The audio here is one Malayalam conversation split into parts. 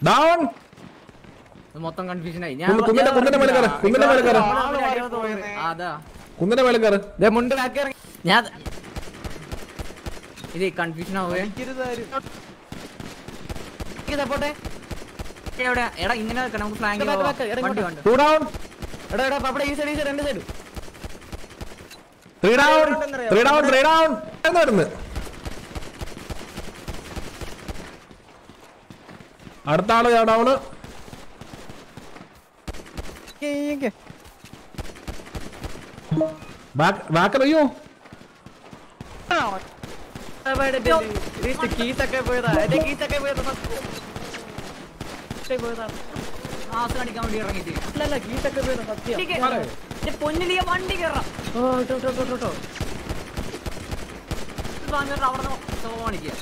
ഡൗൺ ഇത് മൊത്തം കൺഫ്യൂഷൻ ആയി കുന്ന്- കുന്നിന്റെ കുന്നിന്റെ മേലെ കയറ് കുന്നിന്റെ മേലെ കയറ് ആ, അതാ കുന്നിന്റെ മേലെ കയറ് ദേ മുണ്ട് ബാക്കി ഇറങ്ങി ഞാൻ ഇത് കൺഫ്യൂഷൻ ആവുകയെ പോട്ടെ എവിടെ എടാ ഇങ്ങനെ വെക്കണം നമുക്ക് ഫ്ലാങ്ക് back, back, ഇറങ്ങി വണ്ടി വണ്ടി ടു ഡൗൺ എടാ എടാ പപ്പട ഈ സൈഡ് ഈ സൈഡ് രണ്ട് side three down three down three down നടന്ന് അടുത്ത ആള് ഡൗണ് ബാക്ക് അയ്യോ കീസൊക്കെ പോയതാ എന്റെ കീസൊക്കെ പോയതാ പോയതാ മാസം അടിക്കാൻ വേണ്ടി ഇറങ്ങിയിട്ട് അല്ലല്ല കീസൊക്കെ പോയതാ സത്യം വണ്ടി കേറാം. ഇത് പൊന്നിലിയ വണ്ടി കയറാം ഓ ഇട്ടോ ഇട്ടോ ഇട്ടോ ഇട്ടോ വാങ്ങിട്ട് അവിടെ കാണിക്കുക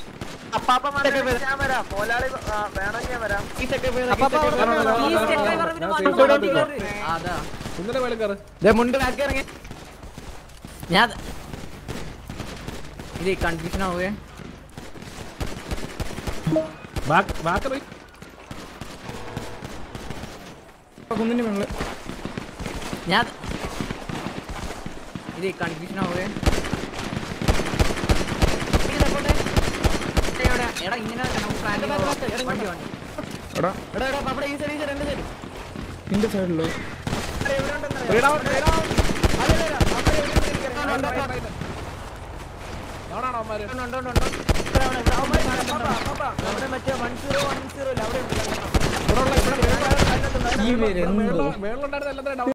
കീസൊക്കെ പോയതാ അപ്പൊ കീസൊക്കെ അവിടെ പോയതാ. ഈ സ്റ്റെപ്പ് കയറി പിന്നെ വണ്ടി ഇവിടെ വണ്ടി കയറി. അതാ കുന്നിന്റെ മേലെ കയറ് ദേ മുണ്ട് ബാക്കി ഇറങ്ങി ഞാൻ ഇത് കൺഫ്യൂഷൻ ആവുകയെ ബാക്ക് ബാക്ക് കുന്നിന് മുകളിൽ ഞാൻ ഇത് കൺഫ്യൂഷൻ ആവുകയെ എവിടെ എടാ ഇങ്ങനെ വെക്കണം, നമുക്ക് ഫ്ലാങ്ക് back, back, പോവാം. ഇറങ്ങി വണ്ടി വണ്ടി എടാ എടാ എടാ പപ്പട ഈ സൈഡ് ഈ സൈഡ് രണ്ട് സൈഡ് നിന്റെ സൈഡിലോ ത്രീ ഡൗൺ ത്രീ ഡൗൺ ഡൗണാണോ അവന്മാര് അവിടെ മറ്റേ വൺ സീറോ വൺ സീറോ അവിടെ ഇവിടെ ഉള്ള- ഇവിടെ മേളിലുള്ള- മേളിലുണ്ടായിരുന്ന എല്ലാത്തിനും ഡൗൺ